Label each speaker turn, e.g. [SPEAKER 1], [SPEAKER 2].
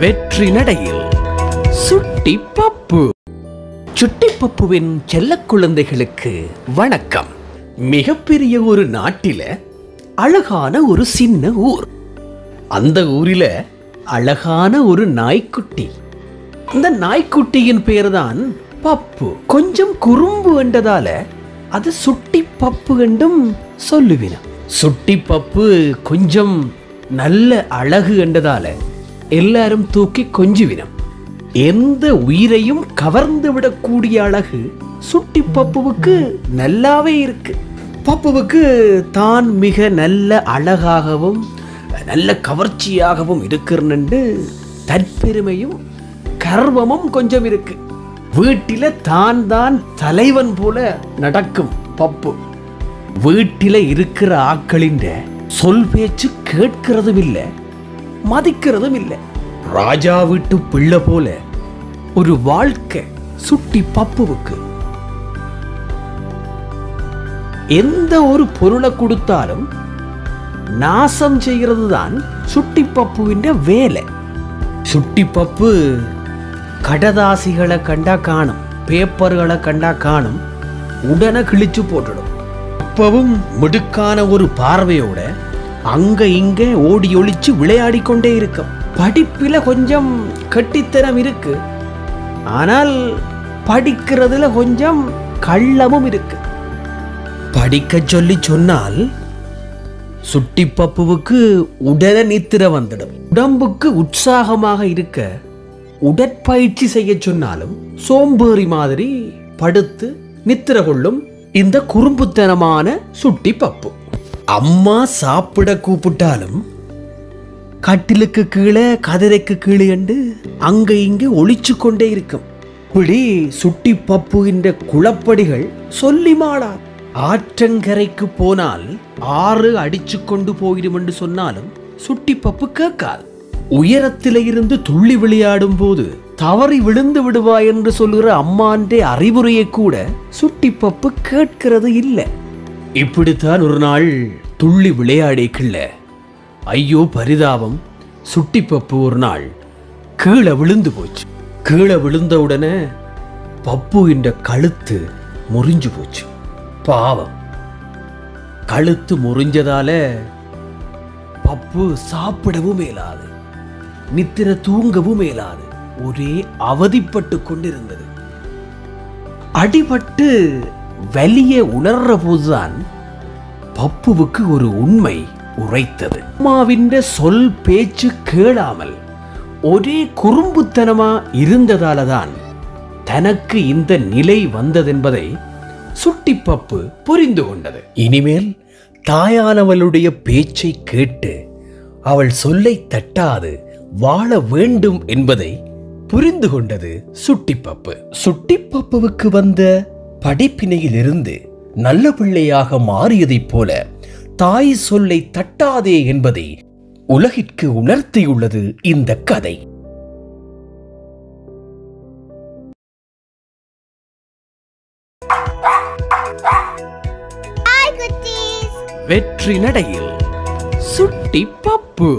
[SPEAKER 1] வெற்றி நடையில் சுட்டி பப்பு சுட்டி பப்புவின் செல்ல குழந்தைகளுக்கு வணக்கம் மிகப்பெரிய ஒரு நாட்டில அழகான ஒரு சின்ன ஊர் அந்த ஊரில அழகான ஒரு நாய்க்குட்டி அந்த நாய்க்குட்டியின் பேர்தான் பப்பு கொஞ்சம் குறும்பு என்றதால அது சுட்டி பப்பு என்றும் சொல்லுவின சுட்டி பப்பு கொஞ்சம் நல்ல அழகு என்றதால எல்லாரும் தூக்கி கொஞ்சுவினம் எந்த உயிரையும் கவர்ந்து விடக்கூடிய அழகு சுட்டி பப்புவுக்கு நல்லாவே இருக்கு பப்புவுக்கு தான் மிக நல்ல அழகாகவும் நல்ல கவர்ச்சியாகவும் இருக்கிறன்னு தற்பெருமையும் கர்வமும் கொஞ்சம் இருக்கு வீட்டில தான் தான் தலைவன் போல நடக்கும் பப்பு வீட்டில இருக்கிற ஆக்களின் சொல் பேச்சு கேட்கிறதும் இல்லை மதிக்கிறதும் இல்லை ராஜா வீட்டு பிள்ளை போல ஒரு வாழ்க்கை சுட்டி பப்புவுக்கு எந்த ஒரு பொருளை கொடுத்தாலும் நாசம் செய்கிறது தான் சுட்டி பப்புவின் வேலை சுட்டி பப்பு கடதாசிகளை கண்டா காணும் பேப்பர்களை கண்டா காணும் உடனே கிழிச்சு போட்டுடும் அப்பவும் மிடுக்கான ஒரு பார்வையோட அங்க இங்க ஓடி ஒளிச்சு விளையாடி கொண்டே இருக்கும் படிப்பில கொஞ்சம் கட்டித்தனம் இருக்கு ஆனால் படிக்கிறதுல கொஞ்சம் கள்ளமும் இருக்கு படிக்க சொல்லி சொன்னால் சுட்டி பப்புவுக்கு உடனே நித்திர வந்துடும் உடம்புக்கு உற்சாகமாக இருக்க உடற்பயிற்சி செய்ய சொன்னாலும் சோம்பேறி மாதிரி படுத்து நித்திர கொள்ளும் இந்த குறும்புத்தனமான சுட்டி பப்பு அம்மா சாப்பிட கூப்பிட்டாலும் கட்டிலுக்கு கீழே கதிரைக்கு கீழே என்று அங்க இங்க ஒளிச்சு கொண்டே இருக்கும் இப்படி சுட்டி பப்பு என்ற குளப்படிகள் சொல்லி மாடா ஆற்றங்கரைக்கு போனால் ஆறு அடிச்சு கொண்டு போயிடும் என்று சொன்னாலும் சுட்டி பப்பு கேட்காது உயரத்தில இருந்து துள்ளி விளையாடும் போது தவறி விழுந்து விடுவாய் என்று சொல்லுகிற அம்மாண்டே அறிவுரையை கூட சுட்டி பப்பு கேட்கிறது இல்லை இப்படித்தான் ஒரு நாள் துள்ளி விளையாடிக்கல ஐயோ பரிதாபம் சுட்டி பப்பு ஒரு நாள் கீழே விழுந்து போச்சு கீழே விழுந்த உடனே பப்பு என்ற கழுத்து முறிஞ்சு போச்சு பாவம் கழுத்து முறிஞ்சதால பப்பு சாப்பிடவும் மேலாது நித்திர தூங்கவும் மேலாது ஒரே அவதிப்பட்டு கொண்டிருந்தது அடிபட்டு வலிய உணர்ற போதுதான் பப்புவுக்கு ஒரு உண்மை உரைத்தது அம்மாவின் சொல் பேச்சு கேளாமல் ஒரே குறும்புத்தனமா இருந்ததால தான் தனக்கு இந்த நிலை வந்ததென்பதை சுட்டிப்பப்பு புரிந்து கொண்டது இனிமேல் தாயானவளுடைய பேச்சை கேட்டு அவள் சொல்லை தட்டாது வாழ வேண்டும் என்பதை புரிந்து கொண்டது சுட்டிப்பப்பு சுட்டிப்பப்புவுக்கு வந்த படிப்பினையிலிருந்து நல்ல பிள்ளையாக மாறியதைப் போல தாய் சொல்லை தட்டாதே என்பதை உலகிற்கு உணர்த்தியுள்ளது இந்த கதை
[SPEAKER 2] Hi, குட்டீஸ்
[SPEAKER 1] வெற்றி நடையில் சுட்டி பப்பு